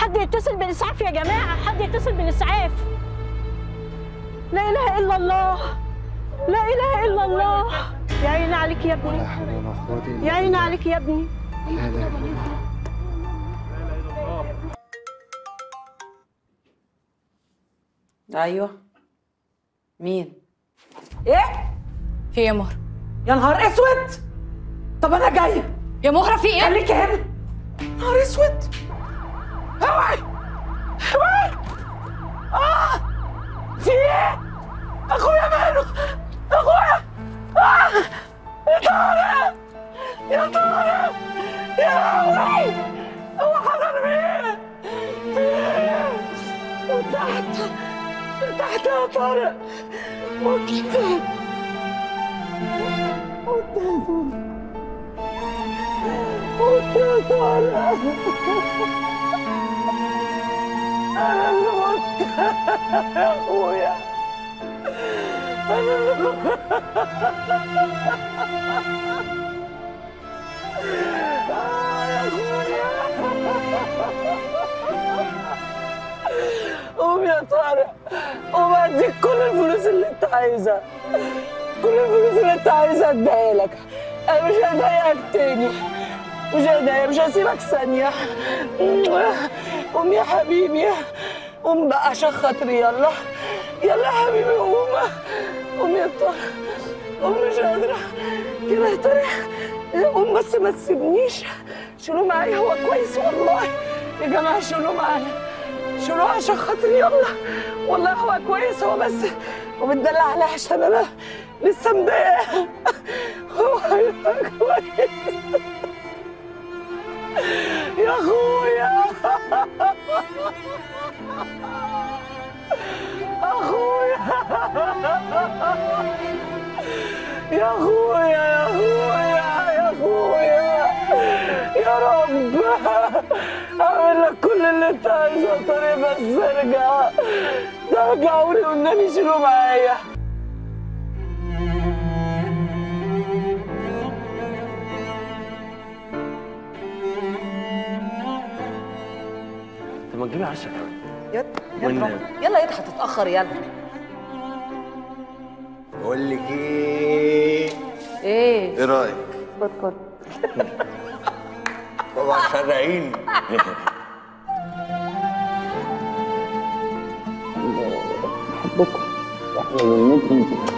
حد يتصل بالاسعاف يا جماعه حد يتصل بالاسعاف لا اله الا الله لا اله الا الله يا عيني عليك يا ابني لا حول ولا قوة إلا يا عيني عليك يا ابني لا إله إلا الله ايوه مين ايه في ايه يا مهرة؟ يا نهار اسود طب انا جايه يا مهرة في ايه؟ خليكي هنا نهار اسود اوعي اوعي اه في ايه اخويا ماله اخويا آه. يا طارق يا طارق يا لهوي هو حصل فيه في ايه وتحت تحت يا طارق وتحت وتحت يا طارق انا اللي مت يا اخويا انا اللي مت آه يا اخويا قوم يا طارق قوم اديك كل الفلوس اللي انت عايزها كل الفلوس اللي انت عايزها اديها لك انا مش هضايقك تاني مش هضايقك مش هسيبك ثانية قوم يا حبيبي قوم بقى عشان خاطري يلا يلا يا حبيبي قوم قوم يا طارق قوم مش قادرة كده يا طارق قوم بس ما تسيبنيش شيلوه معايا هو كويس والله يا جماعة شيلوه معايا شيلوه عشان خاطري يلا والله هو كويس هو بس وبتدلع عليا عشان انا لسه مضايقة هو هيبقى كويس يا اخويا اخويا يا اخويا يا اخويا يا اخويا يا رب اعمل لك كل اللي انت عايزه يا طارق بس ارجع رجعوني والنبي شيلوا معايا طب ما تجيبي عشاء يلا والنبي. يلا يلا هتتاخر يلا بقول لك إيه ايه إيه رأيك؟ خد خد طبعا شرعيني احنا من